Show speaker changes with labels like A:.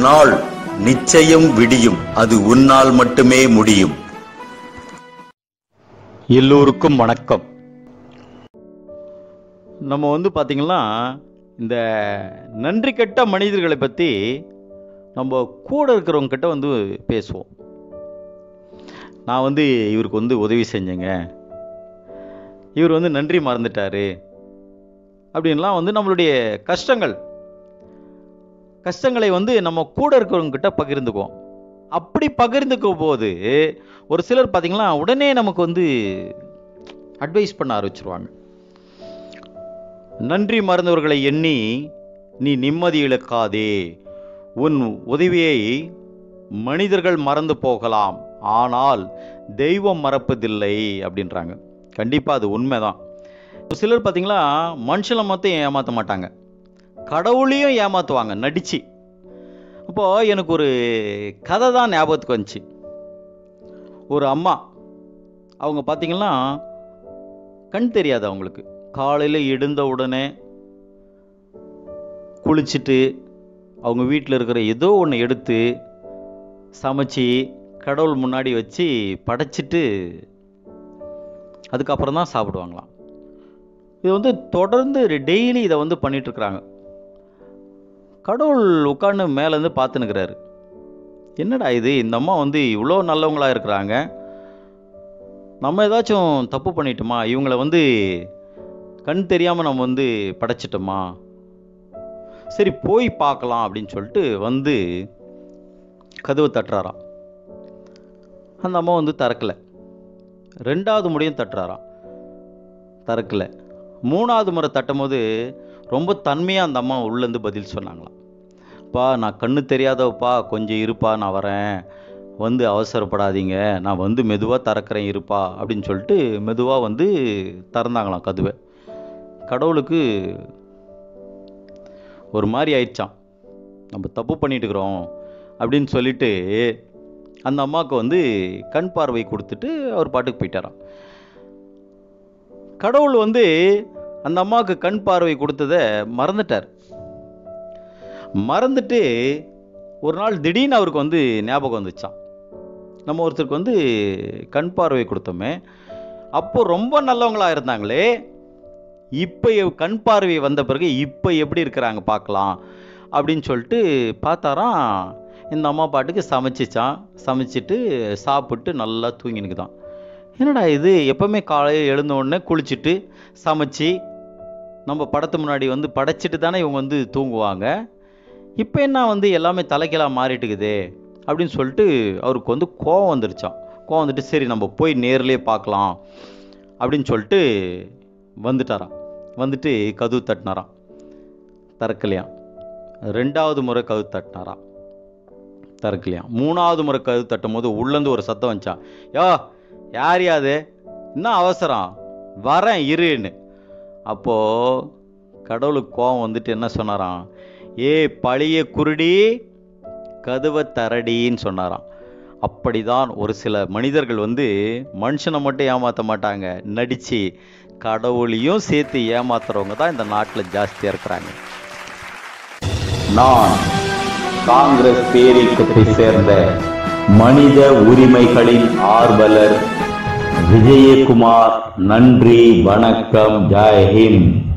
A: நாள் நிச்சயம் விடியும் அது உன்னால் மட்டுமே முடியும்
B: எல்லோருக்கும் வணக்கம் நம்ம வந்து பார்த்திங்கன்னா இந்த நன்றி கெட்ட மனிதர்களை பற்றி நம்ம கூட இருக்கிறவங்க கிட்ட வந்து பேசுவோம் நான் வந்து இவருக்கு வந்து உதவி செஞ்சேங்க இவர் வந்து நன்றி மறந்துட்டாரு அப்படின்லாம் வந்து நம்மளுடைய கஷ்டங்கள் கஷ்டங்களை வந்து நம்ம கூட இருக்கிறவங்க கிட்ட பகிர்ந்துக்குவோம் அப்படி பகிர்ந்துக்கும் போது ஒரு சிலர் பார்த்தீங்கன்னா உடனே நமக்கு வந்து அட்வைஸ் பண்ண ஆரம்பிச்சிருவாங்க நன்றி மறந்தவர்களை எண்ணி நீ நிம்மதி இழக்காதே உன் உதவியை மனிதர்கள் மறந்து போகலாம் ஆனால் தெய்வம் மறப்பதில்லை அப்படின்றாங்க கண்டிப்பாக அது உண்மைதான் ஒரு சிலர் பார்த்தீங்களா மனுஷனை மட்டும் ஏமாற்ற மாட்டாங்க கடவுளையும் ஏமாற்றுவாங்க நடிச்சு அப்போது எனக்கு ஒரு கதை தான் ஞாபகத்துக்கு வந்துச்சு ஒரு அம்மா அவங்க பார்த்தீங்கன்னா கண் தெரியாது அவங்களுக்கு காலையில் எழுந்த உடனே குளிச்சுட்டு அவங்க வீட்டில் இருக்கிற ஏதோ ஒன்று எடுத்து சமைச்சு கடவுள் முன்னாடி வச்சு படைச்சிட்டு அதுக்கப்புறம் தான் சாப்பிடுவாங்களாம் இது வந்து தொடர்ந்து டெய்லி இதை வந்து பண்ணிட்டு இருக்கிறாங்க கடவுள் உட்காந்து மேலேருந்து பார்த்துனுக்கிறாரு என்னடா இது இந்த அம்மா வந்து இவ்வளோ நல்லவங்களா இருக்கிறாங்க நம்ம ஏதாச்சும் தப்பு பண்ணிட்டோமா இவங்கள வந்து கண் தெரியாமல் நம்ம வந்து படைச்சிட்டோமா சரி போய் பார்க்கலாம் அப்படின்னு சொல்லிட்டு வந்து கதவு தட்டுறாராம் அந்த அம்மா வந்து திறக்கல ரெண்டாவது முறையும் தட்டுறாராம் திறக்கல மூணாவது முறை தட்டும் போது ரொம்ப தன்மையாக அந்த அம்மா உள்ளேருந்து பதில் சொன்னாங்களாம் பா நான் கண்ணு தெரியாதவப்பா கொஞ்சம் இருப்பா நான் வரேன் வந்து அவசரப்படாதீங்க நான் வந்து மெதுவாக திறக்கிறேன் இருப்பா அப்படின்னு சொல்லிட்டு மெதுவாக வந்து திறந்தாங்களாம் கதவை கடவுளுக்கு ஒரு மாதிரி ஆயிடுச்சான் நம்ம தப்பு பண்ணிட்டு இருக்கிறோம் அப்படின்னு சொல்லிட்டு அந்த அம்மாவுக்கு வந்து கண் பார்வை கொடுத்துட்டு அவர் பாட்டுக்கு போயிட்டாராம் கடவுள் வந்து அந்த அம்மாவுக்கு கண் பார்வை கொடுத்ததை மறந்துட்டார் மறந்துட்டு ஒரு நாள் திடீர்னு அவருக்கு வந்து ஞாபகம் வந்துச்சான் நம்ம ஒருத்தருக்கு வந்து கண் பார்வை கொடுத்தோமே அப்போ ரொம்ப நல்லவங்களா இருந்தாங்களே இப்போ கண் பார்வை வந்த பிறகு இப்போ எப்படி இருக்கிறாங்க பார்க்கலாம் அப்படின்னு சொல்லிட்டு பார்த்தாராம் இந்த அம்மா பாட்டுக்கு சமைச்சிச்சான் சமைச்சிட்டு சாப்பிட்டு நல்லா தூங்கினுக்குதான் என்னடா இது எப்பவுமே காலையில் எழுந்த உடனே குளிச்சுட்டு சமைச்சு நம்ம படத்து முன்னாடி வந்து படைச்சிட்டு தானே இவங்க வந்து தூங்குவாங்க இப்போ என்ன வந்து எல்லாமே தலைக்கெல்லாம் மாறிட்டுக்குதே அப்படின்னு சொல்லிட்டு அவருக்கு வந்து கோவம் வந்துருச்சான் கோவம் வந்துட்டு சரி நம்ம போய் நேர்லேயே பார்க்கலாம் அப்படின்னு சொல்லிட்டு வந்துட்டாராம் வந்துட்டு கதவு தட்டினாராம் திறக்கலையாம் ரெண்டாவது முறை கதவு தட்டினாராம் திறக்கலையாம் மூணாவது முறை கதவு தட்டும் போது உள்ளேருந்து ஒரு சத்தம் வந்துச்சான் யோ யார் யாது என்ன அவசரம் வரேன் இருன்னு அப்போது கடவுளுக்கு கோவம் வந்துட்டு என்ன சொன்னாராம் ஏ பழைய குருடி கதவை தரடின்னு சொன்னாராம் அப்படிதான் ஒரு சில மனிதர்கள் வந்து மனுஷனை மட்டும் ஏமாற்ற மாட்டாங்க நடித்து கடவுளையும் சேர்த்து ஏமாத்துறவங்க தான் இந்த நாட்டில் ஜாஸ்தியாக இருக்கிறாங்க
A: நான் காங்கிரஸ் பேரியக்கத்தை சேர்ந்த மனித உரிமைகளின் ஆர்வலர் விஜயகுமார் நன்றி வணக்கம் ஜெய் ஹிந்த்